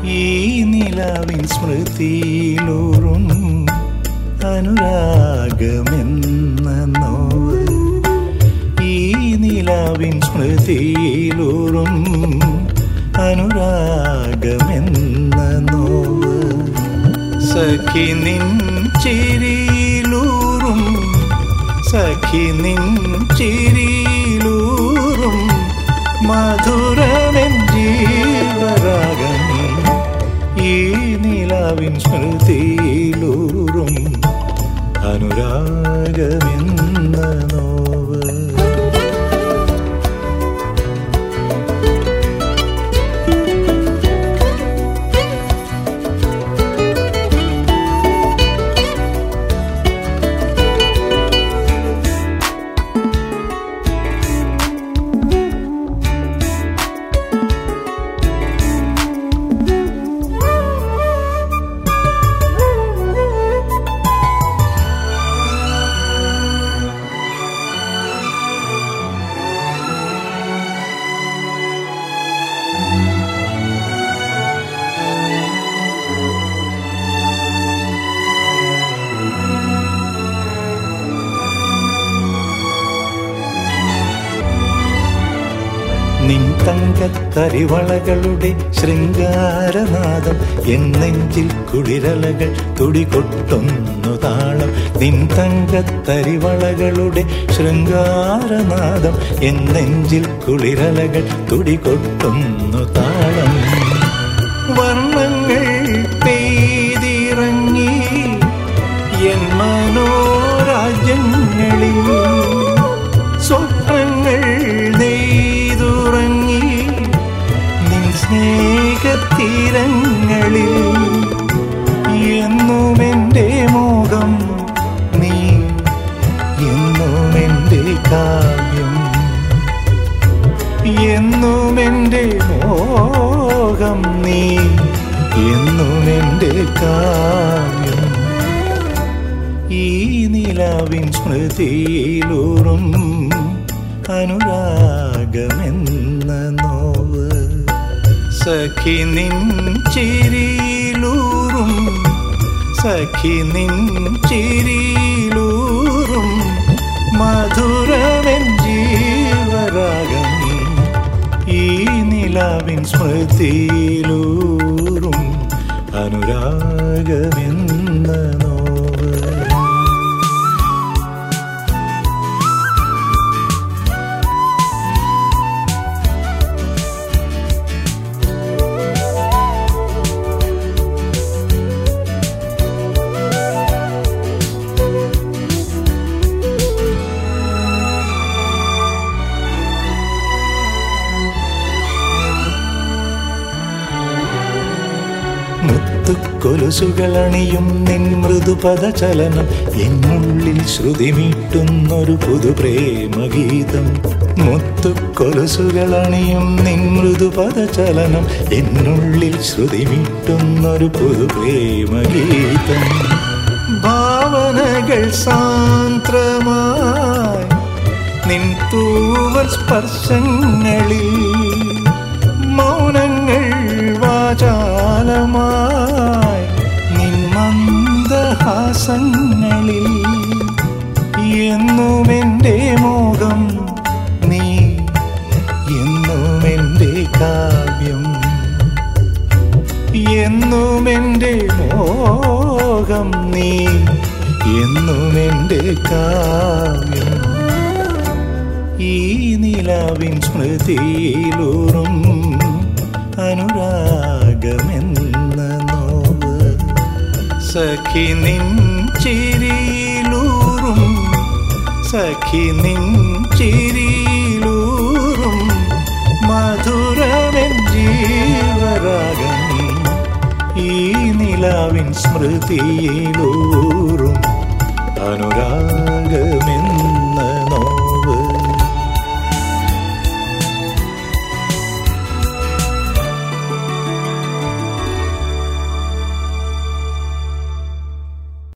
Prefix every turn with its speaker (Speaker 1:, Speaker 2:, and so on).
Speaker 1: ഈ നിലാവിൻ സ്മൃതിയിലൂറും അനുരാഗമെന്ന നോവ് ഈ നിലാവിൻ സ്മൃതിയിലൂറും അനുരാഗമെന്ന നോവ് സഖി നിൻ ചിരിയിലൂറും സഖി നിൻ ചിരിയിലൂറും മധുരമെൻ ജീവരാഗം ഈ നിലാവിൻ സ്മൃതിയിലൂറും അനുരാഗമെന്ന നോവ് നിൻ തങ്കത്തരിവളകളുടെ ശൃംഗാരനാദം എന്നെഞ്ചിൽ കുളിരലകൾ തുടികൊട്ടുന്നു താളം നിൻ തങ്കത്തരിവളകളുടെ ശൃംഗാരനാദം എന്നെഞ്ചിൽ കുളിരലകൾ തുടികൊട്ടുന്നു താളം വർണ്ണങ്ങൾ പെയ്തിറങ്ങി എൻ മനോരാജ്യങ്ങളിൽ സ്വപ്നങ്ങൾ നെയ്തുറങ്ങി നിൻ സ്നേഹത്തീരങ്ങളിൽ എന്നും എൻ്റെ മോഹം നീ എന്നും എൻ്റെ കാവ്യം എന്നും എൻ്റെ മോഹം നീ എന്നും എൻ്റെ കാവ്യം ഈ നിലാവിൻ സ്മൃതിയിലൂറും അനുരാഗമെന്ന നോവ് സഖി നിൻ ചിരിയിലൂറും സഖി നിൻ ചിരിയിലൂറും മധുരമെൻ ജീവരാഗം ഈ നിലാവിൻ സ്മൃതിയിലൂറും അനുരാഗമെന്ന നോവ് മുത്തുക്കൊലുസുകളണിയും നിൻ മൃദുപദചലനം എന്നുള്ളിൽ ശ്രുതിമീട്ടുന്നൊരു പുതു പ്രേമഗീതം മുത്തുക്കൊലുസുകളണിയും നിൻ മൃദുപദചലനം എന്നുള്ളിൽ ശ്രുതിമീട്ടുന്നൊരു പുതു പ്രേമഗീതം ഭാവനകൾ സാന്ദ്രമായി നിൻ തൂവൽ സ്പർശങ്ങളിൽ മൗനങ്ങൾ വാചാലമായി നിൻ മന്ദഹാസങ്ങളിൽ എന്നും എൻ്റെ മോഹം നീ എന്നും എൻ്റെ കാവ്യം എന്നും എൻ്റെ മോഹം നീ എന്നും എൻ്റെ കാവ്യം ഈ നിലാവിൻ സ്മൃതിയിലൂറും അനുരാഗമെന്ന നോവ് സഖി നിൻ ചിരിയിലൂറും സഖി നിൻ ചിരിയിലൂറും മധുരമെൻ ജീവരാഗം ഈ നിലാവിൻ സ്മൃതിയിലൂറും അനുരാഗമെന്ന